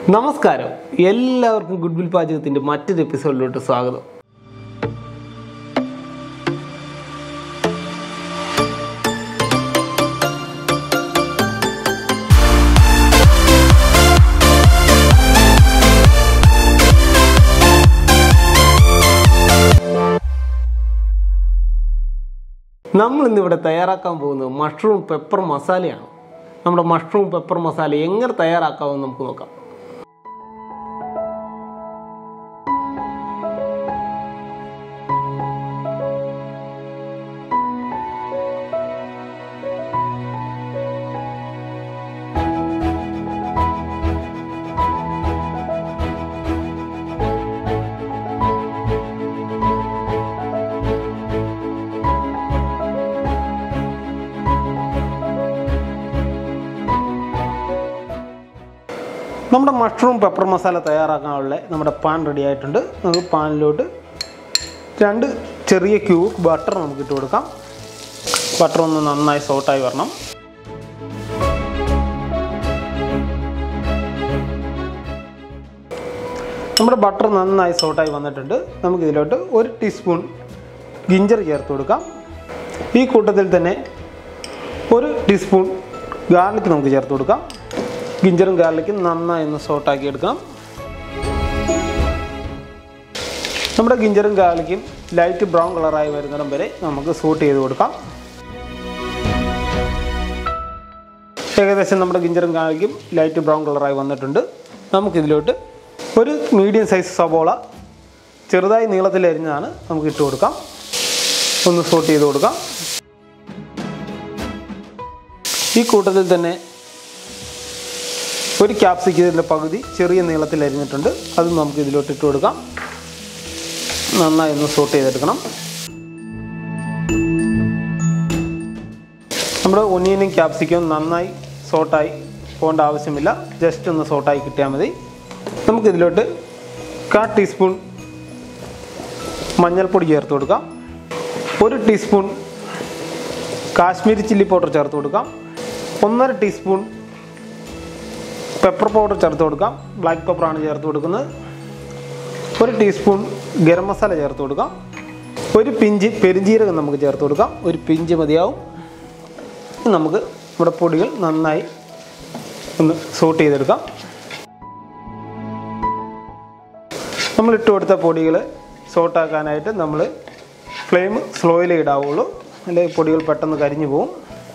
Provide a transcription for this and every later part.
നമസ്കാരം എല്ലാവർക്കും good will പാചകത്തിൻ്റെ മറ്റൊരു എപ്പിസോഡിലോട്ട് സ്വാഗതം നമ്മൾ ഇന്നിവിടെ തയ്യാറാക്കാൻ പോകുന്നത് മഷ്റൂം പെപ്പർ മസാലയാണ് നമ്മുടെ മഷ്റൂം പെപ്പർ മസാല എങ്ങനെ തയ്യാറാക്കാമെന്ന് നമുക്ക് നോക്കാം നമ്മുടെ മഷ്റൂം പെപ്പർ മസാല തയ്യാറാക്കാനുള്ള നമ്മുടെ പാൻ റെഡി ആയിട്ടുണ്ട് നമുക്ക് പാനിലോട്ട് രണ്ട് ചെറിയ ക്യൂബ് ബട്ടർ നമുക്ക് ഇട്ട് കൊടുക്കാം ബട്ടർ ഒന്ന് നന്നായി സോട്ടായി വരണം നമ്മുടെ ബട്ടർ നന്നായി സോട്ടായി വന്നിട്ടുണ്ട് നമുക്ക് ഇതിലോട്ട് ഒരു ടീസ്പൂൺ ഗിഞ്ചർ ചേർത്ത് കൊടുക്കാം ഈ കൂട്ടത്തിൽ തന്നെ ഒരു ടീസ്പൂൺ ഗാർലിക് നമുക്ക് ചേർത്ത് കൊടുക്കാം ഗിഞ്ചറും ഗാർലിക്കും നന്നായി ഒന്ന് സോട്ടാക്കി എടുക്കാം നമ്മുടെ ഗിഞ്ചറും ഗാർലിക്കും ലൈറ്റ് ബ്രൗൺ കളറായി വരുന്നിടം വരെ നമുക്ക് സോട്ട് ചെയ്ത് കൊടുക്കാം ഏകദേശം നമ്മുടെ ഗിഞ്ചറും ഗാർലിക്കും ലൈറ്റ് ബ്രൗൺ കളറായി വന്നിട്ടുണ്ട് നമുക്കിതിലോട്ട് ഒരു മീഡിയം സൈസ് സവോള ചെറുതായി നീളത്തിൽ അരിഞ്ഞതാണ് നമുക്ക് ഇട്ട് കൊടുക്കാം ഒന്ന് സോട്ട് ചെയ്ത് കൊടുക്കാം ഈ കൂട്ടത്തിൽ തന്നെ ഒരു ക്യാപ്സിക്കത്തിൻ്റെ പകുതി ചെറിയ നീളത്തിൽ അരിഞ്ഞിട്ടുണ്ട് അത് നമുക്ക് ഇതിലോട്ട് ഇട്ട് കൊടുക്കാം നന്നായി ഒന്ന് സോട്ട് ചെയ്തെടുക്കണം നമ്മുടെ ഒനിയനും ക്യാപ്സിക്കും നന്നായി സോട്ടായി പോകേണ്ട ആവശ്യമില്ല ജസ്റ്റ് ഒന്ന് സോട്ടായി കിട്ടിയാൽ മതി നമുക്കിതിലോട്ട് കാ ടീസ്പൂൺ മഞ്ഞൾപ്പൊടി ചേർത്ത് കൊടുക്കാം ഒരു ടീസ്പൂൺ കാശ്മീരി ചില്ലി പൗഡർ ചേർത്ത് കൊടുക്കാം ഒന്നര ടീസ്പൂൺ പെപ്പർ പൗഡർ ചേർത്ത് കൊടുക്കാം ബ്ലാക്ക് പെപ്പറാണ് ചേർത്ത് കൊടുക്കുന്നത് ഒരു ടീസ്പൂൺ ഗരം മസാല ചേർത്ത് കൊടുക്കാം ഒരു പിഞ്ച് പെരിഞ്ജീരകം നമുക്ക് ചേർത്ത് കൊടുക്കാം ഒരു പിഞ്ച് മതിയാവും ഇനി നമുക്ക് നമ്മുടെ പൊടികൾ നന്നായി ഒന്ന് സോട്ട് ചെയ്തെടുക്കാം നമ്മൾ ഇട്ട് കൊടുത്ത പൊടികൾ സോട്ടാക്കാനായിട്ട് നമ്മൾ ഫ്ലെയിം സ്ലോയിലേ ഇടാവുള്ളൂ അല്ലെങ്കിൽ പൊടികൾ പെട്ടെന്ന് കരിഞ്ഞു പോകും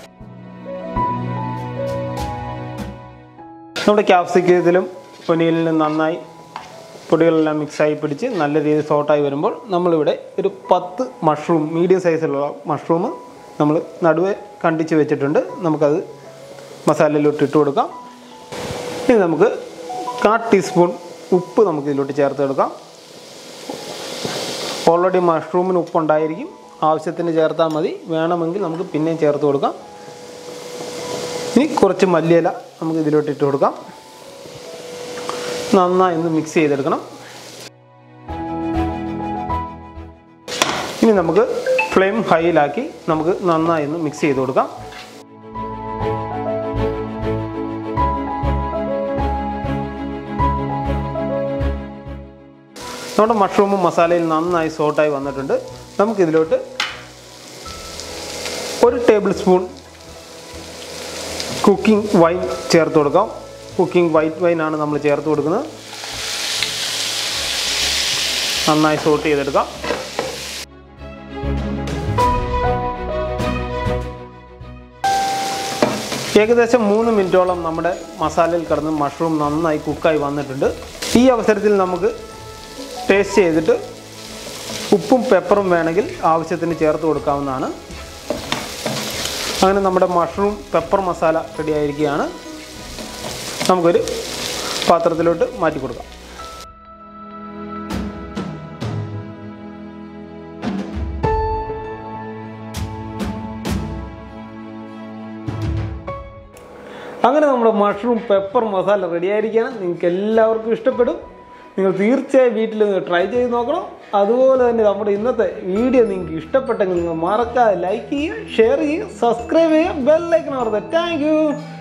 നമ്മുടെ ക്യാപ്സിക്കത്തിലും പൊനിയിലും നന്നായി പൊടികളെല്ലാം മിക്സായി പിടിച്ച് നല്ല രീതിയിൽ സോട്ടായി വരുമ്പോൾ നമ്മളിവിടെ ഒരു പത്ത് മഷ്റൂം മീഡിയം സൈസിലുള്ള മഷ്റൂം നമ്മൾ നടുവെ കണ്ടിച്ച് വെച്ചിട്ടുണ്ട് നമുക്കത് മസാലയിലോട്ട് ഇട്ട് കൊടുക്കാം ഇനി നമുക്ക് കാ ടീസ്പൂൺ ഉപ്പ് നമുക്ക് ഇതിലോട്ട് ചേർത്ത് കൊടുക്കാം ഓൾറെഡി മഷ്റൂമിന് ഉപ്പുണ്ടായിരിക്കും ആവശ്യത്തിന് ചേർത്താൽ മതി വേണമെങ്കിൽ നമുക്ക് പിന്നെയും ചേർത്ത് കൊടുക്കാം ഇനി കുറച്ച് മല്ലിയില നമുക്ക് ഇതിലോട്ട് ഇട്ട് കൊടുക്കാം നന്നായി ഒന്ന് മിക്സ് ചെയ്തെടുക്കണം ഇനി നമുക്ക് ഫ്ലെയിം ഹൈയിലാക്കി നമുക്ക് നന്നായി ഒന്ന് മിക്സ് ചെയ്ത് കൊടുക്കാം നമ്മുടെ മഷ്റൂമും മസാലയിൽ നന്നായി സോട്ടായി വന്നിട്ടുണ്ട് നമുക്കിതിലോട്ട് ഒരു ടേബിൾ സ്പൂൺ കുക്കിംഗ് വൈൻ ചേർത്ത് കൊടുക്കാം കുക്കിംഗ് വൈറ്റ് വൈനാണ് നമ്മൾ ചേർത്ത് കൊടുക്കുന്നത് നന്നായി സോട്ട് ചെയ്തെടുക്കാം ഏകദേശം മൂന്ന് മിനിറ്റോളം നമ്മുടെ മസാലയിൽ കിടന്ന് മഷ്റൂം നന്നായി കുക്കായി വന്നിട്ടുണ്ട് ഈ അവസരത്തിൽ നമുക്ക് ടേസ്റ്റ് ചെയ്തിട്ട് ഉപ്പും പെപ്പറും വേണമെങ്കിൽ ആവശ്യത്തിന് ചേർത്ത് കൊടുക്കാവുന്നതാണ് അങ്ങനെ നമ്മുടെ മഷ്റൂം പെപ്പർ മസാല റെഡി ആയിരിക്കുകയാണ് നമുക്കൊരു പാത്രത്തിലോട്ട് മാറ്റി കൊടുക്കാം അങ്ങനെ നമ്മുടെ മഷ്റൂം പെപ്പർ മസാല റെഡി ആയിരിക്കുകയാണ് നിങ്ങൾക്ക് എല്ലാവർക്കും ഇഷ്ടപ്പെടും നിങ്ങൾ തീർച്ചയായും വീട്ടിൽ നിന്ന് ട്രൈ ചെയ്ത് നോക്കണം അതുപോലെ തന്നെ നമ്മുടെ ഇന്നത്തെ വീഡിയോ നിങ്ങൾക്ക് ഇഷ്ടപ്പെട്ടെങ്കിൽ നിങ്ങൾ മറക്കാതെ ലൈക്ക് ചെയ്യുക ഷെയർ ചെയ്യുക സബ്സ്ക്രൈബ് ചെയ്യുക ബെല്ലൈക്കൺ ഓർത്ത് താങ്ക് യു